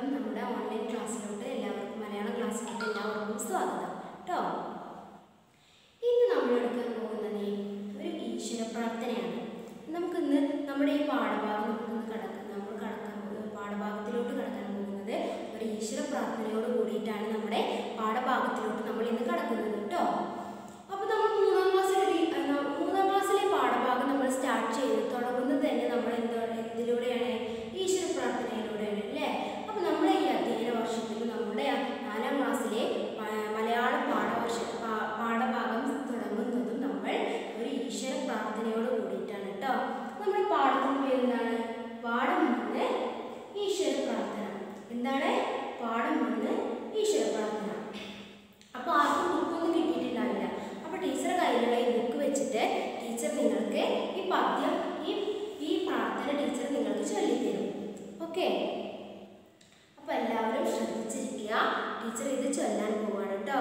നമ്മുടെ ഓൺലൈൻ ക്ലാസ്സിലോട്ട് എല്ലാവർക്കും മലയാളം ക്ലാസ്സിലോട്ട് എല്ലാവർക്കും സ്വാഗതം കേട്ടോ ഇന്ന് നമ്മൾ എടുക്കാൻ പോകുന്നത് ഒരു ഈശ്വര പ്രാർത്ഥനയാണ് നമുക്കിന്ന് നമ്മുടെ ഈ പാഠഭാഗം നമുക്കിന്ന് കടക്കാൻ നമ്മൾ കടക്കാൻ പോകുന്നത് പാഠഭാഗത്തിലോട്ട് കടക്കാൻ പോകുന്നത് ഒരു ഈശ്വര പ്രാർത്ഥനയോട് കൂടിയിട്ടാണ് നമ്മുടെ പാഠഭാഗത്തിലോട്ട് നമ്മൾ ഇന്ന് കടക്കുന്നത് കേട്ടോ അപ്പോൾ നമ്മൾ മൂന്നാം ക്ലാസ്സിലെ രീ- ആ, ന- മൂന്നാം ക്ലാസ്സിലെ പാഠഭാഗം നമ്മൾ സ്റ്റാർട്ട് ചെയ്ത് തുടങ്ങുന്നത് തന്നെ നമ്മൾ എന്താണ് എന്തിലൂടെയാണ് ഈശ്വര പ്രാർത്ഥനയിലൂടെയാണ് അല്ലേ അപ്പോൾ നമ്മുടെ ഈ അധ്യയന വർഷത്തിൽ നമ്മുടെ ആ നാലാം ക്ലാസ്സിലെ മ- മലയാള പാഠവർഷ പാ- പാഠഭാഗം തുടങ്ങുന്നതും നമ്മൾ ഒരു ഈശ്വര പ്രാർത്ഥനയോട് കൂടിയിട്ടാണ് കേട്ടോ നമ്മുടെ പാഠത്തിന് പേര് എന്താണ് പാഠം ഒന്ന് ഈശ്വര പ്രാർത്ഥന എന്താണ് പാഠം ഒന്ന് ഈശ്വര പ്രാർത്ഥന അപ്പോൾ ആർക്കും ബുക്കൊന്നും കിട്ടിയിട്ടുണ്ടാവില്ല അപ്പോൾ ടീച്ചറെ കയ്യിലുള്ള ഈ ബുക്ക് വെച്ചിട്ട് ടീച്ചർ നിങ്ങൾക്ക് ഈ പദ്യം ഈ ഈ പ്രാർത്ഥന ടീച്ചർ നിങ്ങൾക്ക് ചൊല്ലിത്തരും ഓക്കെ അപ്പോൾ എല്ലാവരും ശ്രദ്ധിച്ചിരിക്കുക ടീച്ചർ ഇത് ചൊല്ലാൻ പോവാണ് കേട്ടോ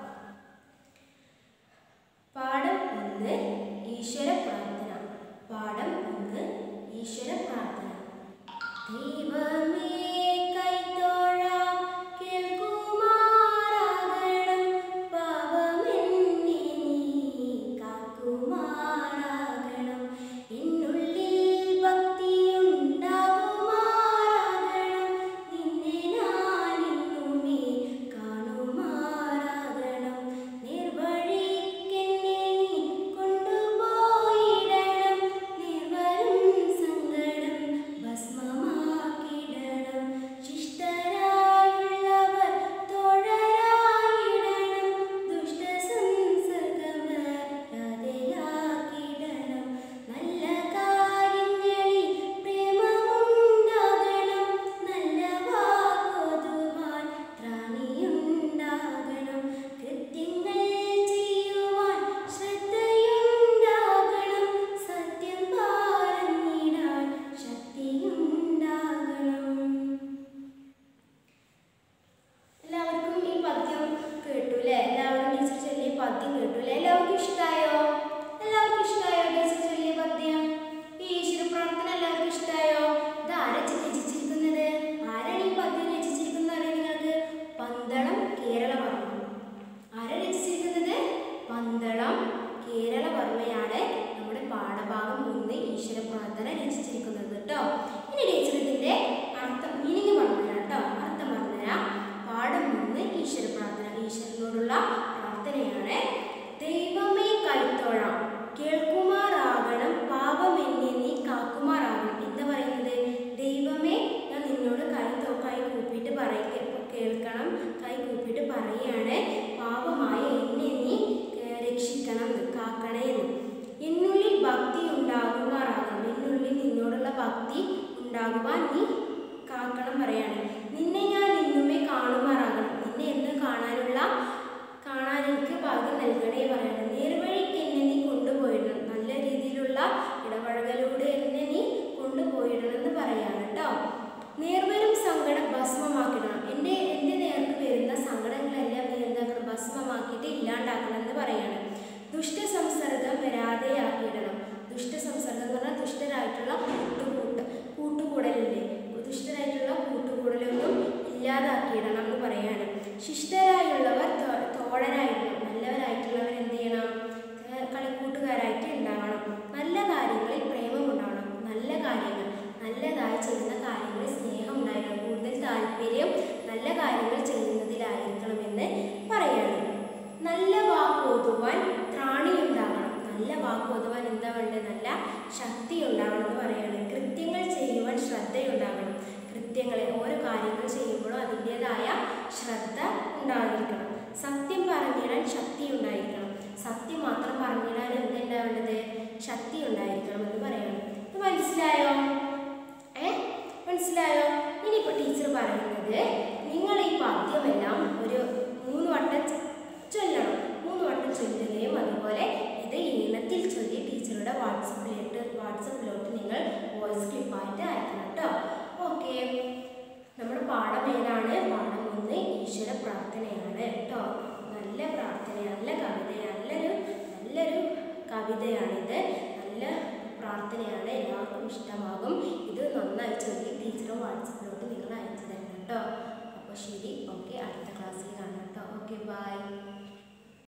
പാഠം ഒന്ന് ഈശ്വര പ്രാർത്ഥന പാഠം ഒന്ന് ഈശ്വര പ്രാർത്ഥന ദൈവമേ കൈത്തോഴാം കേൾക്കുമാറാകണം പാപമെന്നെ നീ കാക്കുമാറാകണം എന്നുള്ളിൽ ഭക്തിയുണ്ടാകുമാറാകണം നിന്നെ ഞാൻ ഇന്നുമേ കാണുമാറാകണം നിർവഴിക്കെന്നെ നീ കൊണ്ടുപോയിടണം നിർവരും സങ്കടം ഭസ്മമാക്കിടണം ശിഷ്ടരായുള്ളവർ തോഴരായിടണം ദുഷ്ടസംസർഗം വരാതെയാക്കിടണം നല്ല കാര്യങ്ങളിൽ പ്രേമമുണ്ടാകണം നല്ല വാക്കൊതുവാൻ ത്രാണിയുണ്ടാകണം കൃത്യങ്ങൾ ചെയ്യുവാൻ ശ്രദ്ധയുണ്ടാകണം സത്യം പറഞ്ഞിടാൻ ശക്തിയുണ്ടാകണം എല്ലാവർക്കും ഈ പദ്യം കേട്ടു അല്ലേ എല്ലാവരും ടീച്ചർ ചൊല്ലിയ പദ്യം കേട്ടു അല്ലേ എല്ലാവർക്കും ഇഷ്ടമായോ എല്ലാവർക്കും ഇഷ്ടമായോ ടീച്ചർ ചൊല്ലിയ പദ്യം ഈ ഈശ്വര പ്രാർത്ഥന എല്ലാവർക്കും ഇഷ്ടമായോ ഇത് ആരാ രചിച്ചിരിക്കുന്നത് ആരാണ് ഈ പദ്യം രചിച്ചിരിക്കുന്നത് അറിയാം നിങ്ങൾക്ക് പന്തളം കേരളവർമ്മ ആരാ രചിച്ചിരിക്കുന്നത് പന്തളം കേരളവർമ്മയാണ് നമ്മുടെ പാഠഭാഗം മൂന്ന് ഈശ്വര പ്രാർത്ഥന രചിച്ചിരിക്കുന്നത് കേട്ടോ ഇനി ടീച്ചർ ഇതിന്റെ അർത്ഥം മീനിങ് പറഞ്ഞുതരാം കേട്ടോ അർത്ഥം പറഞ്ഞുതരാം പാഠം മൂന്ന് ഈശ്വര പ്രാർത്ഥന ഈശ്വരനോടുള്ള പ്രാർത്ഥനയാണ് ദൈവമേ കൈത്തോഴാം കേൾക്കുമാറാകണം പാപമെന്നെ നീ കാക്കുമാറാകണം എന്താ പറയുന്നത് ദൈവമേ ഞാൻ നിന്നോട് കൈ തൊ- കൈ കൂപ്പിയിട്ട് പറയ കേൾക്കണം കൈ കൂപ്പിയിട്ട് പറയുകയാണ് പാപമായ എന്നെ നീ ഏർ, രക്ഷിക്കണം എന്ന്, കാക്കണേ എന്ന് എന്നുള്ളിൽ ഭക്തി ഉണ്ടാകുമാറാകണം എന്നുള്ളിൽ നിന്നോടുള്ള ഭക്തി ഉണ്ടാകുവാൻ നീ കാക്കണം പറയാണ് നിന്നെ ഞാൻ ഇന്നുമേ കാണുമാറാകണം നിന്നെ എന്ന് കാണാനുള്ള കാണാൻ എനിക്ക് ഭാഗ്യം നൽകണേ പറയണം നേർവഴിക്ക് എന്നെ നീ കൊണ്ടുപോയിടണം നല്ല രീതിയിലുള്ള ഇടപഴകലൂടെ എന്നെ നീ കൊണ്ടുപോയിടണം എന്ന് പറയാണ് കേട്ടോ നേർവരും സങ്കടം ഭസ്മമാക്കിടണം എൻ്റെ എൻ്റെ നേർക്ക് വരുന്ന സങ്കടങ്ങളെല്ലാം നീ എന്താക്കണം ഭസ്മമാക്കിയിട്ട് ഇല്ലാണ്ടാക്കണം എന്ന് പറയാണ് ദുഷ്ടസംസർഗം വരാതെയാക്കിയിടണം ദുഷ്ടസംസർഗം എന്ന് പറഞ്ഞാൽ ദുഷ്ടരായിട്ടുള്ള കൂട്ടുകൂട്ട് കൂട്ടുകൂടലില്ലേ ദുഷ്ടരായിട്ടുള്ള കൂട്ടുകൂടലൊന്നും ഇല്ലാതാക്കിയിടണം എന്ന് പറയാണ് ശിഷ്ടരായുള്ളവർ തോ- തോഴരായിടണം നല്ലവരായിട്ടുള്ളവർ എന്ത് ചെയ്യണം ഏർ കളിക്കൂട്ടുകാരായിട്ട് ഉണ്ടാവണം നല്ല കാര്യങ്ങളിൽ പ്രേമം ഉണ്ടാവണം നല്ല കാര്യങ്ങൾ നല്ലതായി ചെയ്യുന്ന കാര്യങ്ങളിൽ സ്നേഹം ഉണ്ടായിരിക്കണം കൂടുതൽ താല്പര്യം നല്ല കാര്യങ്ങൾ ചെയ്യുന്നതിലായിരിക്കണമെന്ന് പറയാണ് നല്ല വാക്കോതുവാൻ ത്രാണിയുണ്ടാകണം നല്ല വാക്കോതുവാൻ എന്താ വേണ്ടത് നല്ല ശക്തി ഉണ്ടാവണം എന്ന് പറയാണ് കൃത്യങ്ങൾ ചെയ്യുവാൻ ശ്രദ്ധയുണ്ടാകണം കൃത്യങ്ങളെ ഓരോ കാര്യങ്ങൾ ചെയ്യുമ്പോഴും അതിൻ്റെതായ ശ്രദ്ധ ഉണ്ടായിരിക്കണം സത്യം പറഞ്ഞിടാൻ ശക്തി ഉണ്ടായിരിക്കണം സത്യം മാത്രം പറഞ്ഞിടാൻ എന്തുണ്ടാവേണ്ടത് ശക്തി ഉണ്ടായിരിക്കണം എന്ന് പറയണം ഇത് മനസ്സിലായോ ഏ മനസ്സിലായോ ഇനിയിപ്പോൾ ടീച്ചർ പറയുന്നത് നിങ്ങൾ ഈ പദ്യമെല്ലാം ഒരു മൂന്ന് വട്ടം ച- ചൊല്ലണം മൂന്ന് വട്ടം ചൊല്ലുകയും അതുപോലെ ഇത് ഈണത്തിൽ ചൊല്ലി ടീച്ചറുടെ വാട്സപ്പിലോട്ട് വാട്സപ്പിലോട്ട് നിങ്ങൾ വോയിസ് ക്ലിപ്പായിട്ട് അയക്കണം കേട്ടോ ഓക്കെ നമ്മുടെ പാഠം ഏതാണ് പാഠം ഒന്ന് ഈശ്വര പ്രാർത്ഥനയാണ് കേട്ടോ നല്ല പ്രാർത്ഥനയാണ് നല്ല കവിതയാണ് നല്ലൊരു നല്ലൊരു കവിതയാണിത് നല്ല പ്രാർത്ഥനയാണ് എല്ലാവർക്കും ഇഷ്ടമാകും ഇത് നന്നായി ചൊല്ലി ടീച്ചറും വാട്സപ്പിലോട്ട് നിങ്ങൾ അയച്ചു തരണം കേട്ടോ ബൈ